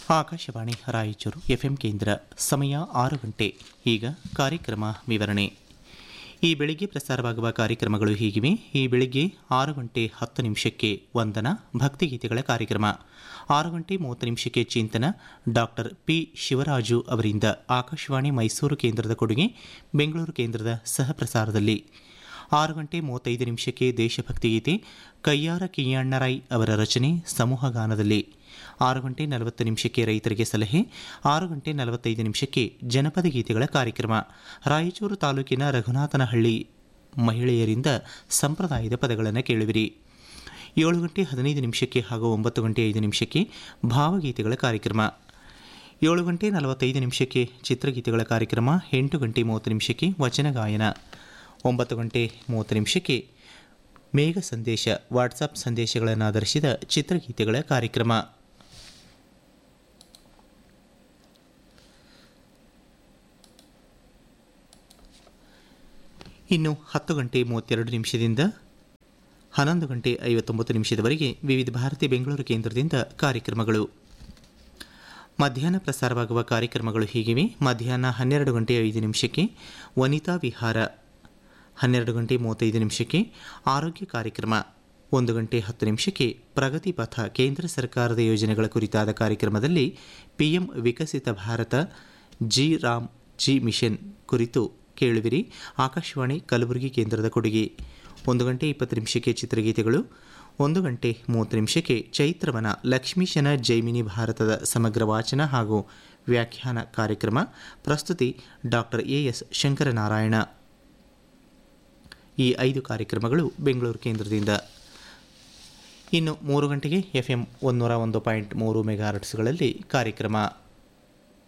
Akashvani Raichur FM ಕೇಂದ್ರ ಸಮಯ ಆರು ಗಂಟೆ ಈಗ ಕಾರ್ಯಕ್ರಮ ವಿವರಣೆ ಈ ಬೆಳಿಗ್ಗೆ ಪ್ರಸಾರವಾಗುವ ಕಾರ್ಯಕ್ರಮಗಳು ಹೀಗಿವೆ ಈ ಬೆಳಿಗ್ಗೆ ಆರು ಗಂಟೆ ಹತ್ತು ನಿಮಿಷಕ್ಕೆ ವಂದನ ಭಕ್ತಿಗೀತೆಗಳ ಕಾರ್ಯಕ್ರಮ ಆರು ಗಂಟೆ ಮೂವತ್ತು ನಿಮಿಷಕ್ಕೆ ಚಿಂತನ ಡಾಕ್ಟರ್ ಪಿ ಶಿವರಾಜು ಅವರಿಂದ ಆಕಾಶವಾಣಿ ಮೈಸೂರು ಕೇಂದ್ರದ ಕೊಡುಗೆ ಬೆಂಗಳೂರು ಕೇಂದ್ರದ ಸಹ ಪ್ರಸಾರದಲ್ಲಿ ಆರು ಗಂಟೆ ಮೂವತ್ತೈದು ನಿಮಿಷಕ್ಕೆ ದೇಶಭಕ್ತಿ ಗೀತೆ ಕಯ್ಯಾರ ಕಿಯ್ಯಣ್ಣರೈ ಅವರ ರಚನೆ ಸಮೂಹ ಗಾನದಲ್ಲಿ ಆರು ಗಂಟೆ ನಲವತ್ತು ನಿಮಿಷಕ್ಕೆ ರೈತರಿಗೆ ಸಲಹೆ ಆರು ಗಂಟೆ ನಲವತ್ತೈದು ನಿಮಿಷಕ್ಕೆ ಜನಪದ ಗೀತೆಗಳ ಕಾರ್ಯಕ್ರಮ ರಾಯಚೂರು ತಾಲೂಕಿನ ರಘುನಾಥನಹಳ್ಳಿ ಮಹಿಳೆಯರಿಂದ ಸಂಪ್ರದಾಯದ ಪದಗಳನ್ನು ಕೇಳುವಿರಿ ಏಳು ಗಂಟೆ ಹದಿನೈದು ನಿಮಿಷಕ್ಕೆ ಹಾಗೂ ಒಂಬತ್ತು ಗಂಟೆ ಐದು ನಿಮಿಷಕ್ಕೆ ಭಾವಗೀತೆಗಳ ಕಾರ್ಯಕ್ರಮ ಏಳು ಗಂಟೆ ನಲವತ್ತೈದು ನಿಮಿಷಕ್ಕೆ ಚಿತ್ರಗೀತೆಗಳ ಕಾರ್ಯಕ್ರಮ ಎಂಟು ಗಂಟೆ ಮೂವತ್ತು ನಿಮಿಷಕ್ಕೆ ವಚನ ಗಾಯನ ಒಂಬತ್ತು ಗಂಟೆ ಮೂವತ್ತು ನಿಮಿಷಕ್ಕೆ ಮೇಘ ಸಂದೇಶ ವಾಟ್ಸಪ್ ಸಂದೇಶಗಳನ್ನು ಆಧರಿಸಿದ ಚಿತ್ರಗೀತೆಗಳ ಕಾರ್ಯಕ್ರಮ ಇನ್ನು ಹತ್ತು ಗಂಟೆ ಮೂವತ್ತೆರಡು ನಿಮಿಷದಿಂದ ಹನ್ನೊಂದು ಗಂಟೆ ಐವತ್ತೊಂಬತ್ತು ನಿಮಿಷದವರೆಗೆ ವಿವಿಧ ಭಾರತಿ ಬೆಂಗಳೂರು ಕೇಂದ್ರದಿಂದ ಕಾರ್ಯಕ್ರಮಗಳು ಮಧ್ಯಾಹ್ನ ಪ್ರಸಾರವಾಗುವ ಕಾರ್ಯಕ್ರಮಗಳು ಹೀಗಿವೆ ಮಧ್ಯಾಹ್ನ ಹನ್ನೆರಡು ಗಂಟೆ ಐದು ನಿಮಿಷಕ್ಕೆ ವನಿತಾ ವಿಹಾರ ಹನ್ನೆರಡು ಗಂಟೆ ಮೂವತ್ತೈದು ನಿಮಿಷಕ್ಕೆ ಆರೋಗ್ಯ ಕಾರ್ಯಕ್ರಮ ಒಂದು ಗಂಟೆ ಹತ್ತು ನಿಮಿಷಕ್ಕೆ ಪ್ರಗತಿ ಪಥ ಕೇಂದ್ರ ಸರ್ಕಾರದ ಯೋಜನೆಗಳ ಕುರಿತಾದ ಕಾರ್ಯಕ್ರಮದಲ್ಲಿ PM Viksit Bharat G Ram G mission ಕುರಿತು ಕೇಳುವಿರಿ ಆಕಾಶವಾಣಿ ಕಲಬುರಗಿ ಕೇಂದ್ರದ ಕೊಡುಗೆ ಒಂದು ಗಂಟೆ ಇಪ್ಪತ್ತು ನಿಮಿಷಕ್ಕೆ ಚಿತ್ರಗೀತೆಗಳು ಒಂದು ಗಂಟೆ ಮೂವತ್ತು ನಿಮಿಷಕ್ಕೆ ಚೈತ್ರವನ ಲಕ್ಷ್ಮೀಶನ ಜೈಮಿನಿ ಭಾರತದ ಸಮಗ್ರ ವಾಚನ ಹಾಗೂ ವ್ಯಾಖ್ಯಾನ ಕಾರ್ಯಕ್ರಮ ಪ್ರಸ್ತುತಿ ಡಾಕ್ಟರ್ ಎ ಎಸ್ ಶಂಕರನಾರಾಯಣ ಈ ಐದು ಕಾರ್ಯಕ್ರಮಗಳು ಬೆಂಗಳೂರು ಕೇಂದ್ರದಿಂದ ಇನ್ನು ಮೂರು ಗಂಟೆಗೆ ಎಫ್ ಎಂ ಒಂದೂರ ಒಂದು ಪಾಯಿಂಟ್ ಮೂರು ಮೆಗಾಹರ್ಟ್ಸ್ಗಳಲ್ಲಿ ಕಾರ್ಯಕ್ರಮ